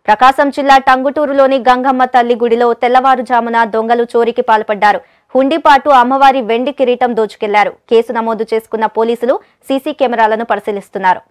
ప్రకాశం జిల్లా టంగుటూరులోని గంగమ్మ తల్లి గుడిలో తెల్లవారుజామున దొంగలు చోరీకి పాల్పడ్డారు హుండీపాటు అమ్మవారి వెండి కిరీటం దోచుకెళ్లారు కేసు నమోదు చేసుకున్న పోలీసులు సీసీ కెమెరాలను పరిశీలిస్తున్నారు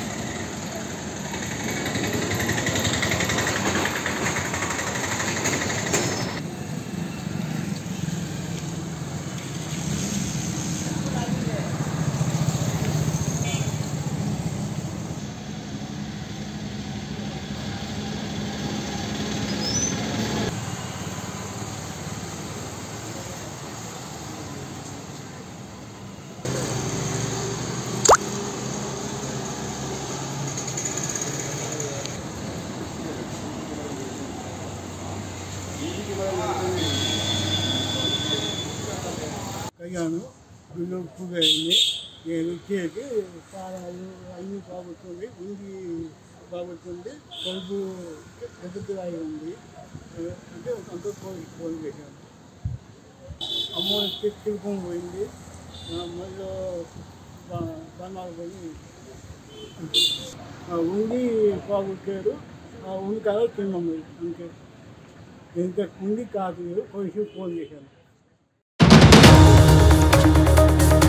కళ్యాణం గుళ్ళు పూజ అయింది నేను వచ్చేసి పాలాలు అన్నీ బాగుంటుంది ఉండి బాగుంటుంది కడుపు పెద్దరాయి ఉంది అంటే అంతా ఫోన్ ఫోన్ చేశాను అమ్మ తిరుపతి పోయింది ఆ, మళ్ళీ బన్నాలు పోయి ఆ ఉండి బాగుంటారు ఆ ఉండి కదా తిన్నాము అంతే ఇంకా ఉండి కాదు పోయి ఫోన్ చేశాను